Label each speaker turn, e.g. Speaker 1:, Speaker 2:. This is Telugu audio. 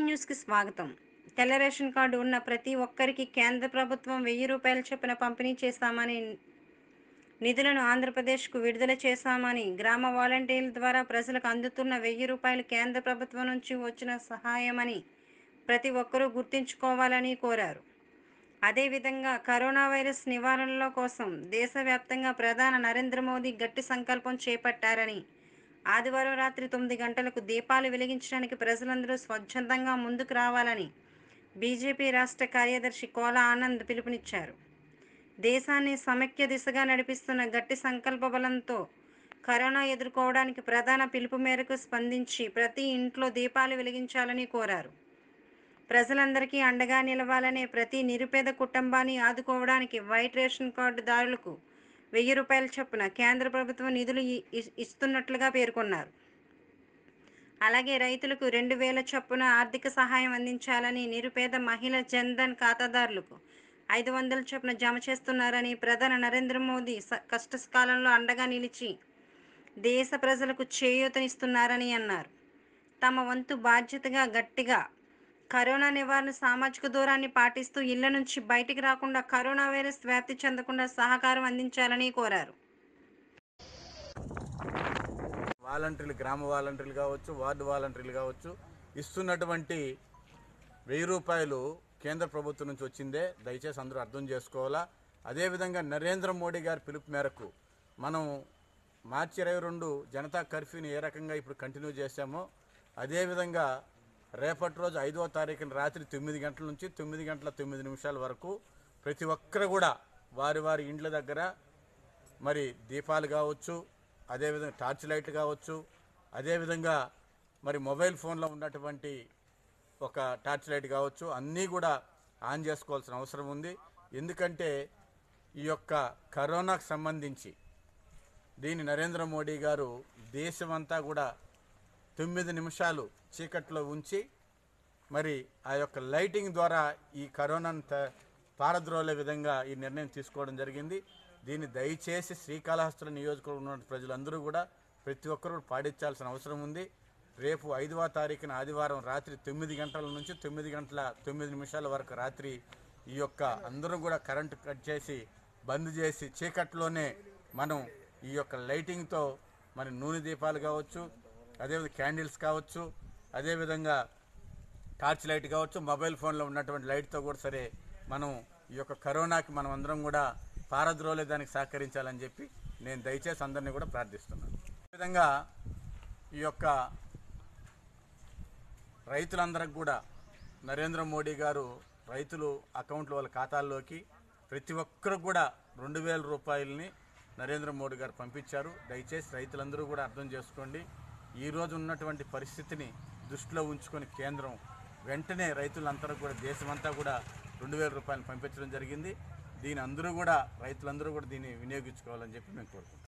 Speaker 1: న్యూస్కి స్వాగతం తెల్ల రేషన్ కార్డు ఉన్న ప్రతి ఒక్కరికి కేంద్ర ప్రభుత్వం వెయ్యి రూపాయల చొప్పున పంపిణీ చేస్తామని నిధులను ఆంధ్రప్రదేశ్కు విడుదల చేశామని గ్రామ వాలంటీర్ల ద్వారా ప్రజలకు అందుతున్న వెయ్యి రూపాయలు కేంద్ర ప్రభుత్వం నుంచి వచ్చిన సహాయమని ప్రతి ఒక్కరూ గుర్తుంచుకోవాలని కోరారు అదేవిధంగా కరోనా వైరస్ నివారణలో కోసం దేశవ్యాప్తంగా ప్రధాని నరేంద్ర మోదీ గట్టి సంకల్పం చేపట్టారని ఆదివారం రాత్రి తొమ్మిది గంటలకు దీపాలు వెలిగించడానికి ప్రజలందరూ స్వచ్ఛందంగా ముందుకు రావాలని బీజేపీ రాష్ట్ర కార్యదర్శి కోల ఆనంద్ పిలుపునిచ్చారు దేశాన్ని సమైక్య దిశగా నడిపిస్తున్న గట్టి సంకల్ప బలంతో కరోనా ఎదుర్కోవడానికి ప్రధాన పిలుపు మేరకు స్పందించి ప్రతి ఇంట్లో దీపాలు వెలిగించాలని కోరారు ప్రజలందరికీ అండగా నిలవాలనే ప్రతి నిరుపేద కుటుంబాన్ని ఆదుకోవడానికి వైట్ రేషన్ కార్డు దారులకు వెయ్యి రూపాయల చొప్పున కేంద్ర ప్రభుత్వం నిధులు ఇ- ఇ- ఇస్తున్నట్లుగా పేర్కొన్నారు అలాగే రైతులకు రెండు వేల చొప్పున ఆర్థిక సహాయం అందించాలని నిరుపేద మహిళ జన్ధన్ ఖాతాదారులకు ఐదు వందల చొప్పున జమ చేస్తున్నారని ప్రధాని నరేంద్ర మోదీ స- కష్టకాలంలో అండగా నిలిచి దేశ ప్రజలకు చేయూతనిస్తున్నారని అన్నారు తమ వంతు బాధ్యతగా గట్టిగా కరోనా నివారణ సామాజిక దూరాన్ని పాటిస్తూ ఇళ్ల నుంచి బయటికి రాకుండా కరోనా వైరస్ వ్యాప్తి చెందకుండా సహకారం అందించాలని కోరారు
Speaker 2: వాలంటీర్లు గ్రామ వాలంటీర్లు కావచ్చు వార్డు వాలంటీర్లు కావచ్చు ఇస్తున్నటువంటి వెయ్యి రూపాయలు కేంద్ర ప్రభుత్వం నుంచి వచ్చిందే దయచేసి అందరూ అర్థం చేసుకోవాలా అదేవిధంగా నరేంద్ర మోడీ గారి పిలుపు మేరకు మనం మార్చి ఇరవై రెండు జనతా కర్ఫ్యూని ఏ రకంగా ఇప్పుడు కంటిన్యూ చేశామో అదేవిధంగా రేపటి రోజు ఐదవ తారీఖున రాత్రి తొమ్మిది గంటల నుంచి తొమ్మిది గంటల తొమ్మిది నిమిషాల వరకు ప్రతి ఒక్కరు కూడా వారి వారి ఇండ్ల దగ్గర మరి దీపాలు కావచ్చు అదేవిధంగా టార్చ్ లైట్ కావచ్చు అదేవిధంగా మరి మొబైల్ ఫోన్లో ఉన్నటువంటి ఒక టార్చ్ లైట్ కావచ్చు అన్నీ కూడా ఆన్ చేసుకోవాల్సిన అవసరం ఉంది ఎందుకంటే ఈ యొక్క కరోనాకు సంబంధించి దీన్ని నరేంద్ర మోడీ గారు దేశమంతా కూడా తొమ్మిది నిమిషాలు చీకట్లో ఉంచి మరి ఆ యొక్క లైటింగ్ ద్వారా ఈ కరోనాను త- పారద్రోలే విధంగా ఈ నిర్ణయం తీసుకోవడం జరిగింది దీన్ని దయచేసి శ్రీకాళహస్తుల నియోజకవర్గంలో ఉన్న ప్రజలందరూ కూడా ప్రతి ఒక్కరూ పాటించాల్సిన అవసరం ఉంది రేపు ఐదవ తారీఖున ఆదివారం రాత్రి తొమ్మిది గంటల నుంచి తొమ్మిది గంటల తొమ్మిది నిమిషాల వరకు రాత్రి ఈ యొక్క అందరూ కూడా కరెంటు కట్ చేసి బంద్ చేసి చీకట్లోనే మనం ఈ యొక్క లైటింగ్తో మరి నూనె దీపాలు కావచ్చు అదేవిధంగా క్యాండిల్స్ కావచ్చు అదేవిధంగా టార్చ్ లైట్ కావచ్చు మొబైల్ ఫోన్లో ఉన్నటువంటి లైట్తో కూడా సరే మనం ఈ యొక్క కరోనాకి మనం అందరం కూడా పారద్రోలే దానికి సహకరించాలని చెప్పి నేను దయచేసి అందరినీ కూడా ప్రార్థిస్తున్నాను అదేవిధంగా ఈ యొక్క రైతులందరికి కూడా నరేంద్ర మోడీ గారు రైతులు అకౌంట్లు వాళ్ళ ఖాతాల్లోకి ప్రతి ఒక్కరు కూడా రెండు వేల రూపాయలని నరేంద్ర మోడీ గారు పంపించారు దయచేసి రైతులందరూ కూడా అర్థం చేసుకోండి ఈ రోజు ఉన్నటువంటి పరిస్థితిని దృష్టిలో ఉంచుకొని కేంద్రం వెంటనే రైతులందరూ కూడా దేశమంతా కూడా రెండు వేల రూపాయలు పంపించడం జరిగింది దీని అందరూ కూడా రైతులందరూ కూడా దీన్ని వినియోగించుకోవాలని చెప్పి మేము కోరుకుంటున్నాం